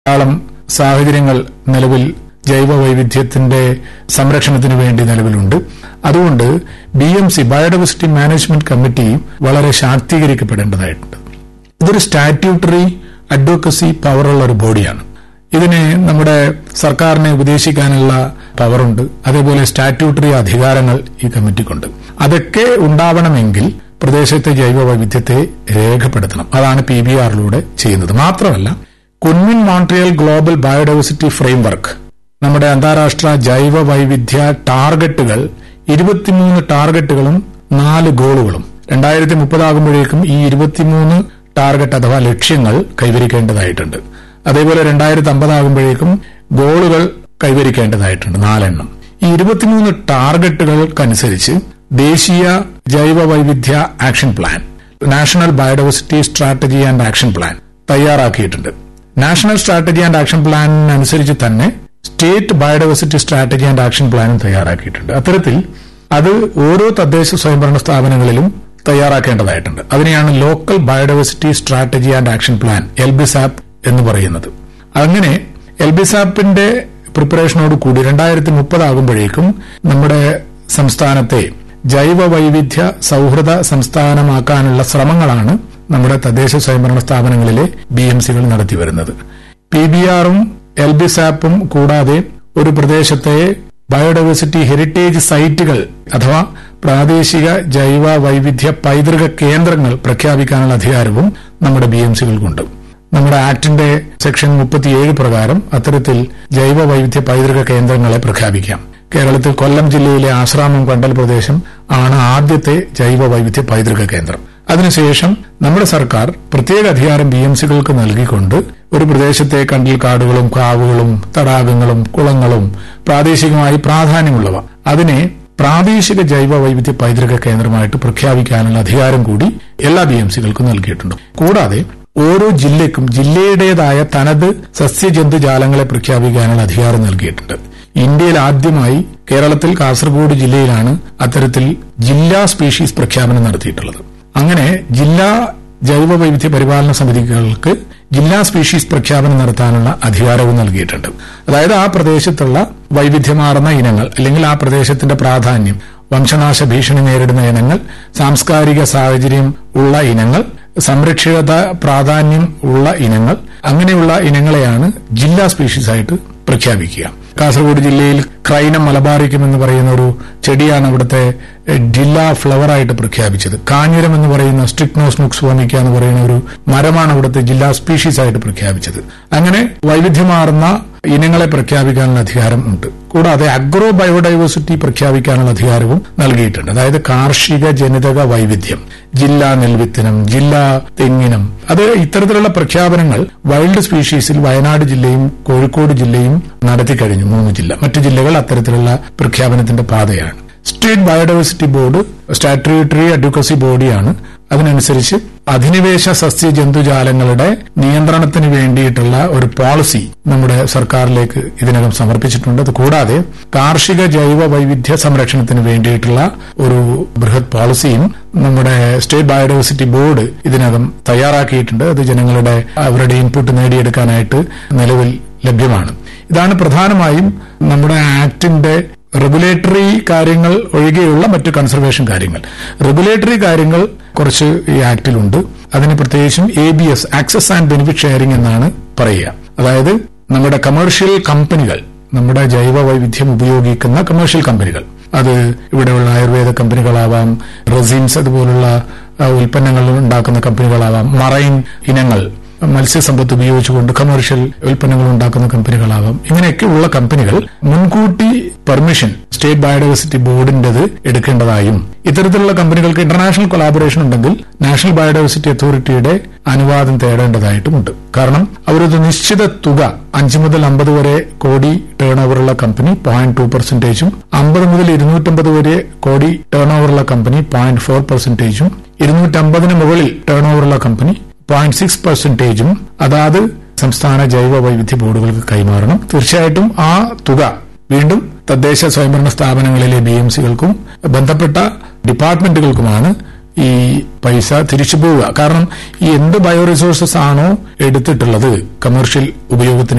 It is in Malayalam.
ധാരാളം സാഹചര്യങ്ങൾ നിലവിൽ ജൈവ വൈവിധ്യത്തിന്റെ സംരക്ഷണത്തിന് വേണ്ടി നിലവിലുണ്ട് അതുകൊണ്ട് B M C biodiversity management committee വളരെ ശാക്തീകരിക്കപ്പെടേണ്ടതായിട്ടുണ്ട് ഇതൊരു സ്റ്റാറ്റ്യൂട്ടറി അഡ്വക്കസി പവറുള്ള ഒരു ബോഡിയാണ് ഇതിന് നമ്മുടെ സർക്കാരിനെ ഉപദേശിക്കാനുള്ള പവറുണ്ട് അതേപോലെ സ്റ്റാറ്റ്യൂട്ടറി അധികാരങ്ങൾ ഈ കമ്മിറ്റിക്കുണ്ട് അതൊക്കെ ഉണ്ടാവണമെങ്കിൽ പ്രദേശത്തെ ജൈവ വൈവിധ്യത്തെ രേഖപ്പെടുത്തണം അതാണ് പി ബി ആറിലൂടെ ചെയ്യുന്നത് മാത്രമല്ല Kunming Montreal global biodiversity framework നമ്മുടെ അന്താരാഷ്ട്ര ജൈവ വൈവിധ്യ ടാർഗറ്റുകൾ ഇരുപത്തിമൂന്ന് ടാർഗറ്റുകളും നാല് ഗോളുകളും രണ്ടായിരത്തി മുപ്പതാകുമ്പോഴേക്കും ഈ ഇരുപത്തിമൂന്ന് ടാർഗറ്റ് അഥവാ ലക്ഷ്യങ്ങൾ കൈവരിക്കേണ്ടതായിട്ടുണ്ട് അതേപോലെ രണ്ടായിരത്തി അമ്പതാകുമ്പോഴേക്കും ഗോളുകൾ കൈവരിക്കേണ്ടതായിട്ടുണ്ട് നാലെണ്ണം ഈ ഇരുപത്തിമൂന്ന് ടാർഗറ്റുകൾക്കനുസരിച്ച് ദേശീയ ജൈവ വൈവിധ്യ action plan national biodiversity strategy and action plan തയ്യാറാക്കിയിട്ടുണ്ട് നാഷണൽ സ്ട്രാറ്റജി ആൻഡ് ആക്ഷൻ പ്ലാനിനനുസരിച്ച് തന്നെ state biodiversity strategy and action പ്ലാനും തയ്യാറാക്കിയിട്ടുണ്ട് അത്തരത്തിൽ അത് ഓരോ തദ്ദേശ സ്വയംഭരണ സ്ഥാപനങ്ങളിലും തയ്യാറാക്കേണ്ടതായിട്ടുണ്ട് അതിനെയാണ് local biodiversity strategy and action plan L BSAP എന്ന് പറയുന്നത് അങ്ങനെ എൽ ബിസാപ്പിന്റെ പ്രിപ്പറേഷനോട് കൂടി രണ്ടായിരത്തി മുപ്പതാകുമ്പോഴേക്കും നമ്മുടെ സംസ്ഥാനത്തെ ജൈവ വൈവിധ്യ സൌഹൃദ സംസ്ഥാനമാക്കാനുള്ള ശ്രമങ്ങളാണ് നമ്മുടെ തദ്ദേശ സ്വയംഭരണ സ്ഥാപനങ്ങളിലെ ബി എം സികൾ നടത്തിവരുന്നത് പി ബി ആറും എൽ ബിസാപ്പും കൂടാതെ ഒരു പ്രദേശത്തെ ബയോഡൈവേഴ്സിറ്റി ഹെറിറ്റേജ് സൈറ്റുകൾ അഥവാ പ്രാദേശിക ജൈവ വൈവിധ്യ പൈതൃക കേന്ദ്രങ്ങൾ പ്രഖ്യാപിക്കാനുള്ള അധികാരവും നമ്മുടെ ബി എം സികൾക്കുണ്ട് നമ്മുടെ ആക്ടിന്റെ സെക്ഷൻ മുപ്പത്തിയേഴ് പ്രകാരം അത്തരത്തിൽ ജൈവ വൈവിധ്യ പൈതൃക കേന്ദ്രങ്ങളെ പ്രഖ്യാപിക്കാം കേരളത്തിൽ കൊല്ലം ജില്ലയിലെ ആശ്രാമം കണ്ടൽ പ്രദേശം ആണ് ആദ്യത്തെ ജൈവ വൈവിധ്യ പൈതൃക കേന്ദ്രം അതിനുശേഷം നമ്മുടെ സർക്കാർ പ്രത്യേക അധികാരം ബി എം സികൾക്ക് നൽകിക്കൊണ്ട് ഒരു പ്രദേശത്തെ കണ്ടൽ കാടുകളും കാവുകളും തടാകങ്ങളും കുളങ്ങളും പ്രാദേശികമായി പ്രാധാന്യമുള്ളവ അതിനെ പ്രാദേശിക ജൈവ വൈവിധ്യ പൈതൃക കേന്ദ്രമായിട്ട് പ്രഖ്യാപിക്കാനുള്ള അധികാരം കൂടി എല്ലാ ബി എം സികൾക്കും നൽകിയിട്ടുണ്ട് കൂടാതെ ഓരോ ജില്ലയ്ക്കും ജില്ലയുടേതായ തനത് സസ്യജന്തുജാലങ്ങളെ പ്രഖ്യാപിക്കാനുള്ള അധികാരം നൽകിയിട്ടുണ്ട് ഇന്ത്യയിൽ ആദ്യമായി കേരളത്തിൽ കാസർഗോഡ് ജില്ലയിലാണ് അത്തരത്തിൽ ജില്ലാ സ്പീഷീസ് പ്രഖ്യാപനം നടത്തിയിട്ടുള്ളത് അങ്ങനെ ജില്ലാ ജൈവ വൈവിധ്യ പരിപാലന സമിതികൾക്ക് ജില്ലാ സ്പീഷീസ് പ്രഖ്യാപനം നടത്താനുള്ള അധികാരവും നൽകിയിട്ടുണ്ട് അതായത് ആ പ്രദേശത്തുള്ള വൈവിധ്യമാർന്ന ഇനങ്ങൾ അല്ലെങ്കിൽ ആ പ്രദേശത്തിന്റെ പ്രാധാന്യം വംശനാശ ഭീഷണി നേരിടുന്ന ഇനങ്ങൾ സാംസ്കാരിക സാഹചര്യം ഉള്ള ഇനങ്ങൾ സംരക്ഷിത പ്രാധാന്യം ഉള്ള ഇനങ്ങൾ അങ്ങനെയുള്ള ഇനങ്ങളെയാണ് ജില്ലാ സ്പീഷീസ് ആയിട്ട് പ്രഖ്യാപിക്കുക കാസർഗോഡ് ജില്ലയിൽ ക്രൈനം മലബാറിക്കം എന്ന് പറയുന്ന ഒരു ചെടിയാണ് അവിടുത്തെ ജില്ലാ ഫ്ലവറായിട്ട് പ്രഖ്യാപിച്ചത് കാഞ്ഞിരം എന്ന് പറയുന്ന സ്ട്രിക്നോസ് നുക്സ്വോമിക്ക എന്ന് പറയുന്ന ഒരു മരമാണ് അവിടുത്തെ ജില്ലാ സ്പീഷീസ് ആയിട്ട് പ്രഖ്യാപിച്ചത് അങ്ങനെ വൈവിധ്യമാർന്ന ഇനങ്ങളെ പ്രഖ്യാപിക്കാനുള്ള അധികാരം ഉണ്ട് കൂടാതെ അഗ്രോ ബയോഡൈവേഴ്സിറ്റി പ്രഖ്യാപിക്കാനുള്ള അധികാരവും നൽകിയിട്ടുണ്ട് അതായത് കാർഷിക ജനിതക വൈവിധ്യം ജില്ലാ നെൽവിത്തനം ജില്ലാ തെങ്ങിനം അത് ഇത്തരത്തിലുള്ള പ്രഖ്യാപനങ്ങൾ വൈൽഡ് സ്പീഷീസിൽ വയനാട് ജില്ലയും കോഴിക്കോട് ജില്ലയും നടത്തിക്കഴിഞ്ഞു മൂന്ന് ജില്ല മറ്റു ജില്ലകൾ അത്തരത്തിലുള്ള പ്രഖ്യാപനത്തിന്റെ പാതയാണ് state biodiversity board statutory advocacy ബോഡിയാണ് അതിനനുസരിച്ച് അധിനിവേശ സസ്യ ജന്തുജാലങ്ങളുടെ നിയന്ത്രണത്തിന് വേണ്ടിയിട്ടുള്ള ഒരു പോളിസി നമ്മുടെ സർക്കാരിലേക്ക് ഇതിനകം സമർപ്പിച്ചിട്ടുണ്ട് അത് കൂടാതെ കാർഷിക ജൈവ വൈവിധ്യ സംരക്ഷണത്തിന് വേണ്ടിയിട്ടുള്ള ഒരു ബൃഹത് പോളിസിയും നമ്മുടെ സ്റ്റേറ്റ് ബയോഡൈവേഴ്സിറ്റി ബോർഡ് ഇതിനകം തയ്യാറാക്കിയിട്ടുണ്ട് അത് ജനങ്ങളുടെ അവരുടെ ഇൻപുട്ട് നേടിയെടുക്കാനായിട്ട് നിലവിൽ ലഭ്യമാണ് ഇതാണ് പ്രധാനമായും നമ്മുടെ ആക്ടിന്റെ റെഗുലേറ്ററി കാര്യങ്ങൾ ഒഴികെയുള്ള മറ്റു കൺസർവേഷൻ കാര്യങ്ങൾ റെഗുലേറ്ററി കാര്യങ്ങൾ കുറച്ച് ഈ ആക്ടിലുണ്ട് അതിന് പ്രത്യേകിച്ചും A B S access and benefit sharing എന്നാണ് പറയുക അതായത് നമ്മുടെ കമേഴ്ഷ്യൽ കമ്പനികൾ നമ്മുടെ ജൈവ വൈവിധ്യം ഉപയോഗിക്കുന്ന കമേഴ്ഷ്യൽ കമ്പനികൾ അത് ഇവിടെയുള്ള ആയുർവേദ കമ്പനികളാവാം റെസിൻസ് അതുപോലുള്ള ഉൽപ്പന്നങ്ങൾ ഉണ്ടാക്കുന്ന കമ്പനികളാവാം മറൈൻ ഇനങ്ങൾ മത്സ്യസമ്പത്ത് ഉപയോഗിച്ചുകൊണ്ട് കമേഴ്ഷ്യൽ ഉൽപ്പന്നങ്ങൾ ഉണ്ടാക്കുന്ന കമ്പനികളാവാം ഇങ്ങനെയൊക്കെ ഉള്ള കമ്പനികൾ മുൻകൂട്ടി പെർമിഷൻ സ്റ്റേറ്റ് ബയോഡൈവേഴ്സിറ്റി ബോർഡിന്റേത് എടുക്കേണ്ടതായും ഇത്തരത്തിലുള്ള കമ്പനികൾക്ക് ഇന്റർനാഷണൽ കൊളാബറേഷൻ ഉണ്ടെങ്കിൽ നാഷണൽ ബയോഡൈവേഴ്സിറ്റി അതോറിറ്റിയുടെ അനുവാദം തേടേണ്ടതായിട്ടുമുണ്ട് കാരണം അവരൊരു നിശ്ചിത തുക അഞ്ച് മുതൽ അമ്പത് വരെ കോടി ടേൺ ഓവറുള്ള കമ്പനി പോയിന്റ് ടു പെർസെന്റേജും അമ്പത് മുതൽ ഇരുന്നൂറ്റമ്പത് വരെ കോടി ടേൺ ഓവറുള്ള കമ്പനി പോയിന്റ് ഫോർ പെർസെന്റേജും ഇരുന്നൂറ്റമ്പതിന് മുകളിൽ ടേൺ ഓവറുള്ള കമ്പനി പോയിന്റ് സിക്സ് പെർസെന്റേജും അതാത് സംസ്ഥാന ജൈവ വൈവിധ്യ ബോർഡുകൾക്ക് കൈമാറണം തീർച്ചയായിട്ടും ആ തുക വീണ്ടും തദ്ദേശ സ്വയംഭരണ സ്ഥാപനങ്ങളിലെ ബി എം സികൾക്കും ബന്ധപ്പെട്ട ഡിപ്പാർട്ട്മെന്റുകൾക്കുമാണ് ഈ പൈസ തിരിച്ചു പോവുക കാരണം ഈ എന്ത് ബയോ റിസോഴ്സസ് ആണോ എടുത്തിട്ടുള്ളത് കമേഴ്ഷ്യൽ ഉപയോഗത്തിന്